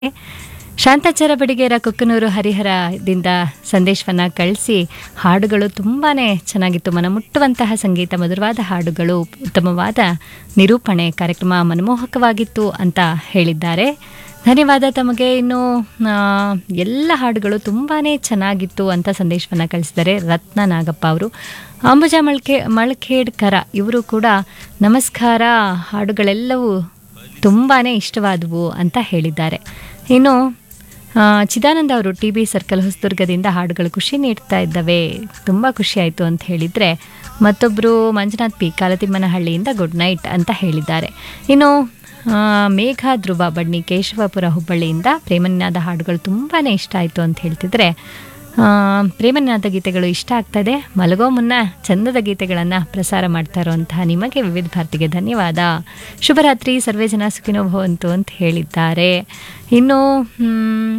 ಶಾಂತಾಚಾರ ಬಡಿಗೇರ ಕುಕ್ಕನೂರು ಹರಿಹರದಿಂದ ಸಂದೇಶವನ್ನ ಕಳಿಸಿ ಹಾಡುಗಳು ತುಂಬಾನೇ ಚೆನ್ನಾಗಿತ್ತು ಮನಮುಟ್ಟುವಂತಹ ಸಂಗೀತ ಮಧುರವಾದ ಹಾಡುಗಳು ಉತ್ತಮವಾದ ನಿರೂಪಣೆ ಕಾರ್ಯಕ್ರಮ ಮನಮೋಹಕವಾಗಿತ್ತು ಅಂತ ಹೇಳಿದ್ದಾರೆ ಧನ್ಯವಾದ ತಮಗೆ ಇನ್ನು ಆ, ಎಲ್ಲ ಹಾಡುಗಳು ತುಂಬಾನೇ ಚೆನ್ನಾಗಿತ್ತು ಅಂತ ಸಂದೇಶವನ್ನ ಕಳಿಸಿದ್ದಾರೆ ರತ್ನ ನಾಗಪ್ಪ ಅವರು ಅಂಬುಜಾ ಮಳ್ಕೆ ಮಳ್ಖೇಡ್ಕರ ಇವರು ಕೂಡ ನಮಸ್ಕಾರ ಹಾಡುಗಳೆಲ್ಲವೂ ತುಂಬಾನೇ ಇಷ್ಟವಾದವು ಅಂತ ಹೇಳಿದ್ದಾರೆ ಇನ್ನು ಆ, ಚಿದಾನಂದ ಅವರು ಟಿ ಬಿ ಸರ್ಕಲ್ ಹೊಸದುರ್ಗದಿಂದ ಹಾಡುಗಳು ಖುಷಿ ನೀಡ್ತಾ ಇದ್ದವೆ ತುಂಬ ಖುಷಿ ಆಯಿತು ಅಂತ ಹೇಳಿದರೆ ಮತ್ತೊಬ್ಬರು ಮಂಜುನಾಥ್ ಪಿ ಕಾಲತಿಮ್ಮನಹಳ್ಳಿಯಿಂದ ಗುಡ್ ನೈಟ್ ಅಂತ ಹೇಳಿದ್ದಾರೆ ಇನ್ನು ಆ, ಮೇಘ ಧ್ರುವ ಬಡ್ನಿ ಕೇಶವಪುರ ಹುಬ್ಬಳ್ಳಿಯಿಂದ ಪ್ರೇಮನಿನಾದ ಹಾಡುಗಳು ತುಂಬಾ ಇಷ್ಟ ಆಯಿತು ಅಂತ ಹೇಳ್ತಿದ್ರೆ ಆ, ಪ್ರೇಮನಿನಾದ ಗೀತೆಗಳು ಇಷ್ಟ ಆಗ್ತದೆ ಮಲಗೋ ಮುನ್ನ ಚಂದದ ಗೀತೆಗಳನ್ನು ಪ್ರಸಾರ ಮಾಡ್ತಾ ಇರುವಂತಹ ನಿಮಗೆ ವಿವಿಧ ಭಾರತಿಗೆ ಧನ್ಯವಾದ ಶುಭರಾತ್ರಿ ಸರ್ವೇ ಜನ ಸುಖಿನೋ ಭವಂತು ಅಂತ ಹೇಳಿದ್ದಾರೆ ಇನ್ನು ಮ್,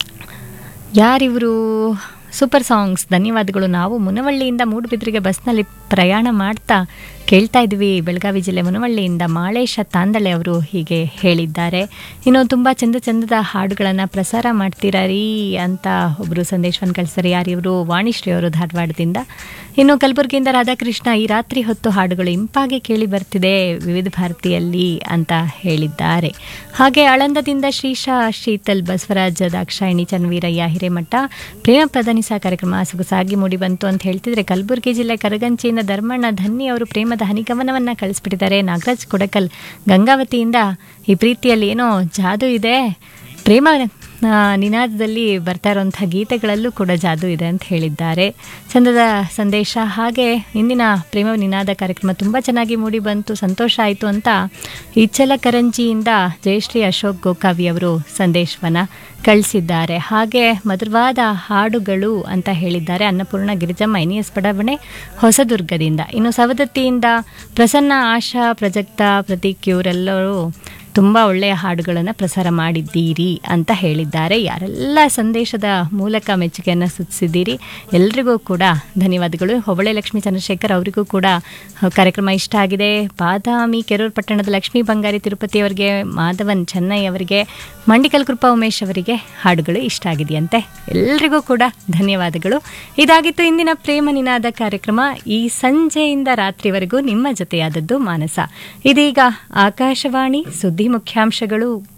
ಯಾರಿವರು ಸೂಪರ್ ಸಾಂಗ್ಸ್ ಧನ್ಯವಾದಗಳು ನಾವು ಮುನವಳ್ಳಿಯಿಂದ ಮೂಡುಬಿದ್ರಿಗೆ ಬಸ್ನಲ್ಲಿ ಪ್ರಯಾಣ ಮಾಡ್ತಾ ಕೇಳ್ತಾ ಇದ್ವಿ ಬೆಳಗಾವಿ ಜಿಲ್ಲೆ ಮುನವಳ್ಳಿಯಿಂದ ಮಾಳೇಶ ತಾಂದಳೆ ಅವರು ಹೀಗೆ ಹೇಳಿದ್ದಾರೆ ಇನ್ನು ತುಂಬ ಚಂದ ಚಂದದ ಹಾಡುಗಳನ್ನು ಪ್ರಸಾರ ಮಾಡ್ತೀರಾ ರೀ ಅಂತ ಒಬ್ಬರು ಸಂದೇಶವನ್ನು ಕಳಿಸ್ತಾರೆ ಯಾರಿವರು ವಾಣಿಶ್ರೀ ಅವರು ಧಾರವಾಡದಿಂದ ಇನ್ನು ಕಲಬುರಗಿಯಿಂದ ರಾಧಾಕೃಷ್ಣ ಈ ರಾತ್ರಿ ಹೊತ್ತು ಹಾಡುಗಳು ಇಂಪಾಗಿ ಕೇಳಿ ಬರ್ತಿದೆ ವಿವಿಧ ಭಾರತಿಯಲ್ಲಿ ಅಂತ ಹೇಳಿದ್ದಾರೆ ಹಾಗೆ ಆಳಂದದಿಂದ ಶ್ರೀಶಾ ಶೀತಲ್ ಬಸವರಾಜ ದಾಕ್ಷಾಯಿಣಿ ಚನ್ವೀರಯ್ಯ ಹಿರೇಮಠ ಪ್ರೇಮ ಪ್ರಧಾನಿಸ ಕಾರ್ಯಕ್ರಮ ಸೊಗಸಾಗಿ ಮೂಡಿ ಬಂತು ಅಂತ ಹೇಳ್ತಿದ್ರೆ ಕಲಬುರಗಿ ಜಿಲ್ಲೆ ಕರಗಂಚಿಯಿಂದ ಧರ್ಮಣ್ಣ ಧನ್ನಿ ಅವರು ಪ್ರೇಮದ ಹನಿಗಮನವನ್ನ ಕಳಿಸ್ಬಿಟ್ಟಿದ್ದಾರೆ ನಾಗರಾಜ್ ಕೊಡಕಲ್ ಗಂಗಾವತಿಯಿಂದ ಈ ಪ್ರೀತಿಯಲ್ಲಿ ಏನೋ ಜಾದು ಇದೆ ಪ್ರೇಮ ಆ, ನಿನಾದದಲ್ಲಿ ಬರ್ತಾ ಇರುವಂಥ ಗೀತೆಗಳಲ್ಲೂ ಕೂಡ ಜಾದು ಇದೆ ಅಂತ ಹೇಳಿದ್ದಾರೆ ಚಂದದ ಸಂದೇಶ ಹಾಗೆ ಇಂದಿನ ಪ್ರೇಮ ನಿನಾದ ಕಾರ್ಯಕ್ರಮ ತುಂಬ ಚೆನ್ನಾಗಿ ಮೂಡಿ ಬಂತು ಸಂತೋಷ ಆಯಿತು ಅಂತ ಇಚ್ಚಲಕರಂಜಿಯಿಂದ ಜಯಶ್ರೀ ಅಶೋಕ್ ಗೋಕಾವಿ ಅವರು ಸಂದೇಶವನ್ನು ಕಳಿಸಿದ್ದಾರೆ ಹಾಗೆ ಮಧುರವಾದ ಹಾಡುಗಳು ಅಂತ ಹೇಳಿದ್ದಾರೆ ಅನ್ನಪೂರ್ಣ ಗಿರಿಜಮ್ಮ ಎನ್ ಎಸ್ ಬಡಾವಣೆ ಹೊಸದುರ್ಗದಿಂದ ಇನ್ನು ಸವದತ್ತಿಯಿಂದ ಪ್ರಸನ್ನ ಆಶಾ ಪ್ರಜಕ್ತ ಪ್ರತೀಕ್ ಇವರೆಲ್ಲರೂ ತುಂಬ ಒಳ್ಳೆಯ ಹಾಡುಗಳನ್ನು ಪ್ರಸಾರ ಮಾಡಿದ್ದೀರಿ ಅಂತ ಹೇಳಿದ್ದಾರೆ ಯಾರೆಲ್ಲ ಸಂದೇಶದ ಮೂಲಕ ಮೆಚ್ಚುಗೆಯನ್ನು ಸೂಚಿಸಿದ್ದೀರಿ ಎಲ್ರಿಗೂ ಕೂಡ ಧನ್ಯವಾದಗಳು ಹೊಬಳೆ ಲಕ್ಷ್ಮೀ ಚಂದ್ರಶೇಖರ್ ಅವರಿಗೂ ಕೂಡ ಕಾರ್ಯಕ್ರಮ ಇಷ್ಟ ಆಗಿದೆ ಬಾದಾಮಿ ಕೆರೂರು ಪಟ್ಟಣದ ಲಕ್ಷ್ಮೀ ಬಂಗಾರಿ ತಿರುಪತಿ ಅವರಿಗೆ ಮಾಧವನ್ ಚೆನ್ನೈ ಅವರಿಗೆ ಮಂಡಿಕಲ್ ಕೃಪಾ ಉಮೇಶ್ ಅವರಿಗೆ ಹಾಡುಗಳು ಇಷ್ಟ ಆಗಿದೆಯಂತೆ ಎಲ್ರಿಗೂ ಕೂಡ ಧನ್ಯವಾದಗಳು ಇದಾಗಿತ್ತು ಇಂದಿನ ಪ್ರೇಮ ನಿನಾದ ಕಾರ್ಯಕ್ರಮ ಈ ಸಂಜೆಯಿಂದ ರಾತ್ರಿವರೆಗೂ ನಿಮ್ಮ ಜೊತೆಯಾದದ್ದು ಮಾನಸ ಇದೀಗ ಆಕಾಶವಾಣಿ ಸುದ್ದಿ ಮುಖ್ಯಾಂಶಗಳು